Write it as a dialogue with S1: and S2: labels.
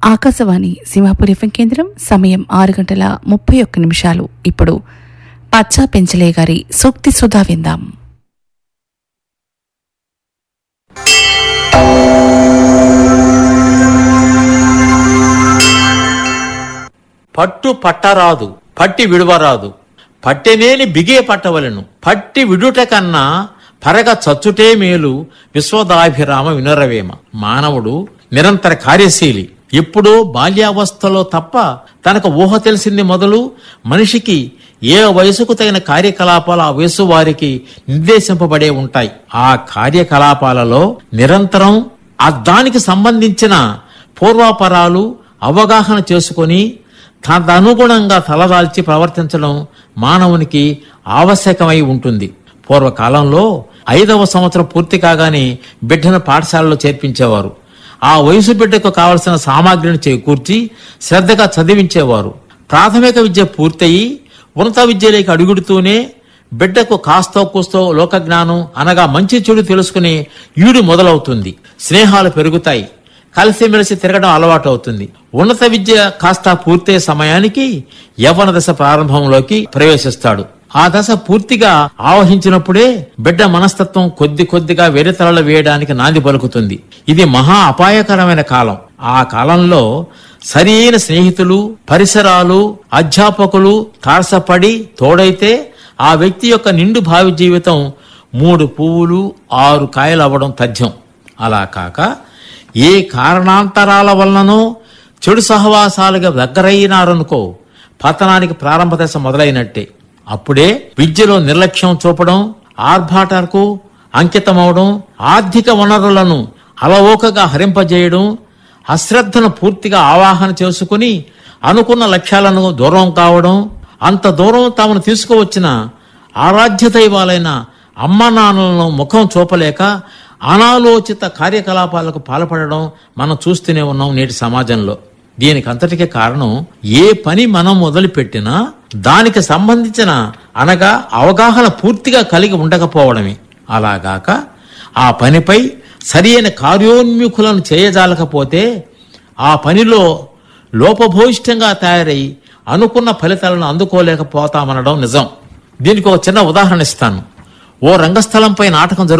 S1: Akashvani Simhapur FM కేంద్రం సమయం ఆరు గంటల ముప్పై ఒక్క నిమిషాలు ఇప్పుడు పచ్చా పెంచలే గారి సూక్తి సుధా విందాం
S2: పట్టు పట్టరాదు పట్టి విడువరాదు పట్టెనేని బిగే పట్టవలెను పట్టి విడుట కన్నా పరగ చచ్చుటే మేలు విశ్వదాభిరామ వినరవేమ మానవుడు నిరంతర కార్యశీలి ఎప్పుడో బాల్యావస్థలో తప్ప తనకు ఊహ తెలిసింది మొదలు మనిషికి ఏ వయసుకు తగిన కార్యకలాపాలు ఆ వయసు వారికి నిర్దేశింపబడే ఉంటాయి ఆ కార్యకలాపాలలో నిరంతరం ఆ దానికి సంబంధించిన పూర్వాపరాలు అవగాహన చేసుకొని తదనుగుణంగా తలదాల్చి ప్రవర్తించడం మానవునికి ఆవశ్యకమై ఉంటుంది పూర్వకాలంలో ఐదవ సంవత్సరం పూర్తి కాగానే బిడ్డను పాఠశాలలో చేర్పించేవారు ఆ వయసు బిడ్డకు కావలసిన సామాగ్రిని చేకూర్చి శ్రద్ధగా చదివించేవారు ప్రాథమిక విద్య పూర్తయి ఉన్నత విద్యలోకి అడుగుడుతూనే బిడ్డకు కాస్తో కూస్తో లోకజ్ఞానం అనగా మంచి చెడు తెలుసుకునే ఈడు మొదలవుతుంది స్నేహాలు పెరుగుతాయి కలిసిమెలిసి తిరగడం అలవాటు అవుతుంది ఉన్నత విద్య కాస్త పూర్తయ్యే సమయానికి యవ్వన దశ ప్రారంభంలోకి ప్రవేశిస్తాడు ఆ దశ పూర్తిగా ఆవహించినప్పుడే బిడ్డ మనస్తత్వం కొద్ది కొద్దిగా వెరితలలు వేయడానికి నాంది పలుకుతుంది ఇది మహా అపాయకరమైన కాలం ఆ కాలంలో సరియైన స్నేహితులు పరిసరాలు అధ్యాపకులు తారసపడి తోడైతే ఆ వ్యక్తి యొక్క నిండు భావి జీవితం మూడు పువ్వులు ఆరు కాయలు అవ్వడం తథ్యం అలా కాక ఏ కారణాంతరాల వలననో చెడు సహవాసాలుగా దగ్గరైనారనుకో పతనానికి ప్రారంభ దశ మొదలైనట్టే అప్పుడే విద్యలో నిర్లక్ష్యం చూపడం ఆర్భాటాలకు అంకితమవడం ఆర్థిక వనరులను అలవోకగా హరింపజేయడం అశ్రద్ధను పూర్తిగా ఆవాహన చేసుకుని అనుకున్న లక్ష్యాలను దూరం కావడం అంత దూరం తామును తీసుకువచ్చిన ఆరాధ్య దైవాలైన అమ్మ నాన్నలను ముఖం చూపలేక అనాలోచిత కార్యకలాపాలకు పాల్పడడం మనం చూస్తూనే ఉన్నాం నేటి సమాజంలో దీనికి అంతటికే కారణం ఏ పని మనం మొదలుపెట్టినా దానికి సంబంధించిన అనగా అవగాహన పూర్తిగా కలిగి ఉండకపోవడమే అలాగాక ఆ పనిపై సరియైన కార్యోన్ముఖులను చేయజాలకపోతే ఆ పనిలో లోపభూయిష్టంగా తయారై అనుకున్న ఫలితాలను అందుకోలేకపోతామనడం నిజం దీనికి ఒక చిన్న ఉదాహరణ ఇస్తాను ఓ రంగస్థలంపై నాటకం జరుగు